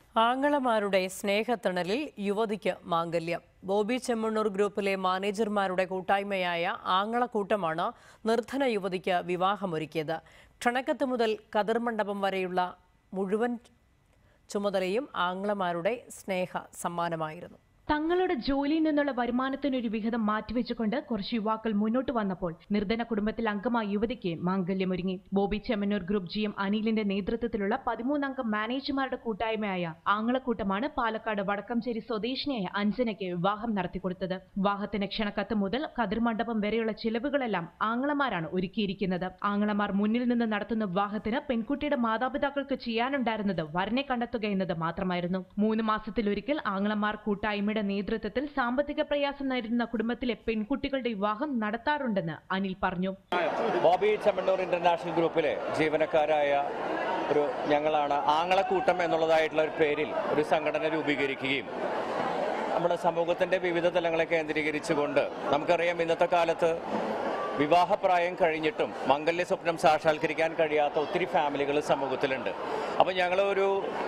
ആങ്ങളമാരുടെ സ്നേഹത്തണലിൽ യുവതിക്ക് മാംഗല്യം ബോബി ചെമ്മണ്ണൂർ ഗ്രൂപ്പിലെ മാനേജർമാരുടെ കൂട്ടായ്മയായ ആങ്ങളക്കൂട്ടമാണ് നിർധന യുവതിക്ക് വിവാഹമൊരുക്കിയത് ക്ഷണക്കത്ത് മുതൽ കതിർ മണ്ഡപം വരെയുള്ള മുഴുവൻ ചുമതലയും ആങ്ങളമാരുടെ സ്നേഹ സമ്മാനമായിരുന്നു തങ്ങളുടെ ജോലിയിൽ നിന്നുള്ള വരുമാനത്തിനൊരു വിഹിതം മാറ്റിവെച്ചുകൊണ്ട് കുറച്ച് യുവാക്കൾ മുന്നോട്ട് വന്നപ്പോൾ നിർധന കുടുംബത്തിൽ അംഗമായ യുവതിക്ക് മാംഗല്യമൊരുങ്ങി Boby Chemmanur group G M അനിലിന്റെ നേതൃത്വത്തിലുള്ള പതിമൂന്നംഗ മാനേജർമാരുടെ കൂട്ടായ്മയായ ആങ്ങളക്കൂട്ടമാണ് പാലക്കാട് വടക്കംചേരി സ്വദേശിനിയായ അഞ്ജനയ്ക്ക് വിവാഹം നടത്തിക്കൊടുത്തത് വിവാഹത്തിന് ക്ഷണക്കത്ത് മുതൽ കതിർമണ്ഡപം വരെയുള്ള ചിലവുകളെല്ലാം ആങ്ങളമാരാണ് ഒരുക്കിയിരിക്കുന്നത് ആങ്ങളമാർ മുന്നിൽ നിന്ന് നടത്തുന്ന വിവാഹത്തിന് പെൺകുട്ടിയുടെ മാതാപിതാക്കൾക്ക് ചെയ്യാനുണ്ടായിരുന്നത് വരനെ കണ്ടെത്തുക എന്നത് മാത്രമായിരുന്നു മൂന്ന് മാസത്തിലൊരിക്കൽ ആങ്ങളമാർ കൂട്ടായ്മയുടെ നേതൃത്വത്തിൽ സാമ്പത്തിക പ്രയാസം നേരിടുന്ന കുടുംബത്തിലെ പെൺകുട്ടികളുടെ വിവാഹം നടത്താറുണ്ടെന്ന് അനിൽ പറഞ്ഞു ബോബി ചെമ്മണ്ണൂർ ഇന്റർനാഷണൽ ഗ്രൂപ്പിലെ ജീവനക്കാരായ ഒരു ഞങ്ങളാണ് ആങ്ങളക്കൂട്ടം എന്നുള്ളതായിട്ടുള്ള ഒരു പേരിൽ ഒരു സംഘടന രൂപീകരിക്കുകയും നമ്മുടെ സമൂഹത്തിൻ്റെ വിവിധ തലങ്ങളെ കേന്ദ്രീകരിച്ചുകൊണ്ട് നമുക്കറിയാം ഇന്നത്തെ കാലത്ത് വിവാഹപ്രായം കഴിഞ്ഞിട്ടും മംഗല്യ സ്വപ്നം സാക്ഷാത്കരിക്കാൻ കഴിയാത്ത ഒത്തിരി ഫാമിലികൾ സമൂഹത്തിലുണ്ട് അപ്പോൾ ഞങ്ങൾ ഒരു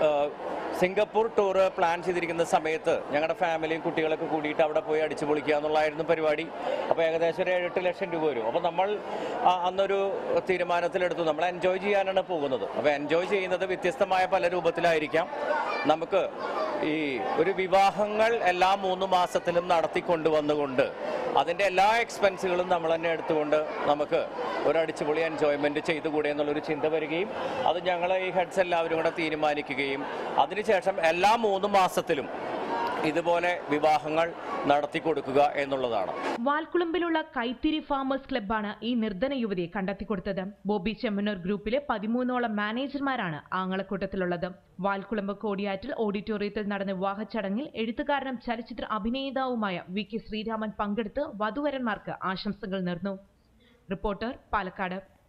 സിംഗപ്പൂർ ടൂർ പ്ലാൻ ചെയ്തിരിക്കുന്ന സമയത്ത് ഞങ്ങളുടെ ഫാമിലിയും കുട്ടികളൊക്കെ കൂടിയിട്ട് അവിടെ പോയി അടിച്ചു പൊളിക്കുക എന്നുള്ളതായിരുന്നു പരിപാടി അപ്പോൾ ഏകദേശം ഒരു ഏഴെട്ട് ലക്ഷം രൂപ വരും അപ്പോൾ നമ്മൾ ആ, അന്നൊരു തീരുമാനത്തിലെടുത്തു നമ്മൾ എൻജോയ് ചെയ്യാനാണ് പോകുന്നത് അപ്പോൾ എൻജോയ് ചെയ്യുന്നത് വ്യത്യസ്തമായ പല രൂപത്തിലായിരിക്കാം നമുക്ക് ഈ ഒരു വിവാഹങ്ങൾ എല്ലാ മൂന്ന് മാസത്തിലും നടത്തിക്കൊണ്ടുവന്നുകൊണ്ട് അതിൻ്റെ എല്ലാ എക്സ്പെൻസുകളും നമ്മൾ തന്നെ എടുത്തുകൊണ്ട് നമുക്ക് ഒരു അടിച്ചുപൊളി എൻജോയ്മെന്റ് ചെയ്തുകൂടെ എന്നുള്ളൊരു ചിന്ത വരികയും അത് ഞങ്ങൾ ഈ ഹെഡ്സ് എല്ലാവരും കൂടെ തീരുമാനിക്കുകയും അതിനുശേഷം എല്ലാ മൂന്ന് മാസത്തിലും ഇതുപോലെ വിവാഹങ്ങൾ നടത്തി കൊടുക്കുക എന്നുള്ളതാണ് വാൽക്കുളമ്പിലുള്ള കൈത്തിരി ഫാമേഴ്സ് ക്ലബ്ബാണ് ഈ നിർധന യുവതിയെ കണ്ടെത്തിക്കൊടുത്തത് ബോബി ചെമ്മന്നൂർ ഗ്രൂപ്പിലെ പതിമൂന്നോളം മാനേജർമാരാണ് ആങ്ങളക്കൂട്ടത്തിലുള്ളത് വാൽക്കുളമ്പ് കോടിയാറ്റിൽ ഓഡിറ്റോറിയത്തിൽ നടന്ന വിവാഹ ചടങ്ങിൽ എഴുത്തുകാരനും ചലച്ചിത്ര അഭിനേതാവുമായ വി കെ ശ്രീരാമൻ പങ്കെടുത്ത് വധുവരന്മാർക്ക് ആശംസകൾ നേർന്നു റിപ്പോർട്ടർ പാലക്കാട്